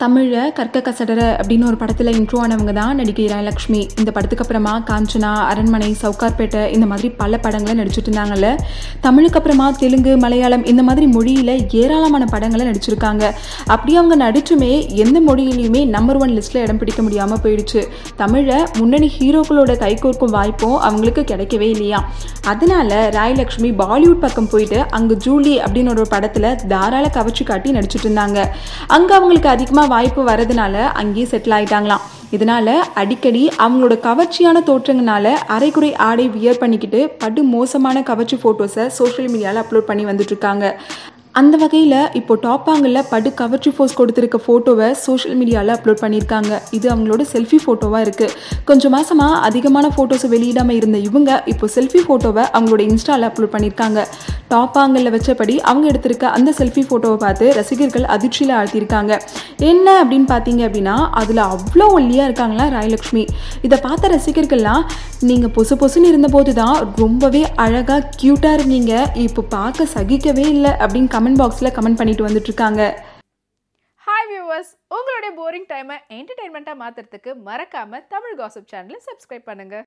தமிழில் கற்க கசடர அப்படின்னு ஒரு படத்தில் இன்ட்ரோ ஆனவங்க தான் நடிகை ராயலக்ஷ்மி இந்த படத்துக்கு அப்புறமா காஞ்சனா அரண்மனை சவுகார்பேட்டை இந்த மாதிரி பல படங்களை நடிச்சிட்டு இருந்தாங்கல்ல தமிழுக்கு அப்புறமா தெலுங்கு மலையாளம் இந்த மாதிரி மொழியில் ஏராளமான படங்களை நடிச்சிருக்காங்க அப்படி அவங்க நடிச்சுமே எந்த மொழியிலையுமே நம்பர் ஒன் லிஸ்ட்டில் இடம் பிடிக்க முடியாமல் போயிடுச்சு தமிழை முன்னணி ஹீரோக்களோட கைகோர்க்கும் வாய்ப்பும் அவங்களுக்கு கிடைக்கவே இல்லையா அதனால ராயலக்ஷ்மி பாலிவுட் பக்கம் போயிட்டு அங்கே ஜூலி அப்படின்னு ஒரு படத்தில் தாராள கவர்ச்சி காட்டி நடிச்சிட்டு இருந்தாங்க அங்கே அவங்களுக்கு அதிகமாக வாய்ப்பு வரதுனால அங்கேயே செட்டில் ஆயிட்டாங்களாம் இதனால அடிக்கடி அவங்களோட கவர்ச்சியான தோற்றங்கனால அரைக்குறை ஆடை வியர் பண்ணிக்கிட்டு படு மோசமான கவர்ச்சி ஃபோட்டோஸை சோஷியல் மீடியாவில் அப்லோட் பண்ணி வந்துட்டு இருக்காங்க அந்த வகையில் இப்போ டாப்பாங்கில் படு கவர்ச்சி ஃபோஸ் கொடுத்துருக்க ஃபோட்டோவை சோஷியல் மீடியாவில் அப்லோட் பண்ணியிருக்காங்க இது அவங்களோட செல்ஃபி ஃபோட்டோவாக இருக்குது கொஞ்சம் மாசமாக அதிகமான ஃபோட்டோஸை வெளியிடாமல் இருந்த இவங்க இப்போ செல்ஃபி ஃபோட்டோவை அவங்களோட இன்ஸ்டாவில் அப்லோட் பண்ணியிருக்காங்க டாப்பாங்கல்ல வச்சபடி அவங்க எடுத்திருக்க அந்த செல்ஃபி ஃபோட்டோவை பார்த்து ரசிகர்கள் அதிர்ச்சியில் ஆழ்த்தியிருக்காங்க என்ன அப்படின்னு பார்த்தீங்க அப்படின்னா அதில் அவ்வளோ ஒல்லியாக இருக்காங்களா ராயலக்ஷ்மி இதை பார்த்த ரசிகர்கள்லாம் நீங்கள் பொசு பொசுன்னு இருந்தபோது தான் ரொம்பவே அழகாக க்யூட்டாக இருந்தீங்க இப்போ பார்க்க சகிக்கவே இல்லை அப்படின்னு கமெண்ட் பாக்ஸில் கமெண்ட் பண்ணிட்டு வந்துட்டு இருக்காங்க ஹாய் வியூவர்ஸ் உங்களுடைய போரிங் டைமை என்டர்டைன்மெண்ட்டாக மாற்றுறதுக்கு மறக்காமல் தமிழ் காசிப் சேனலை சப்ஸ்கிரைப் பண்ணுங்கள்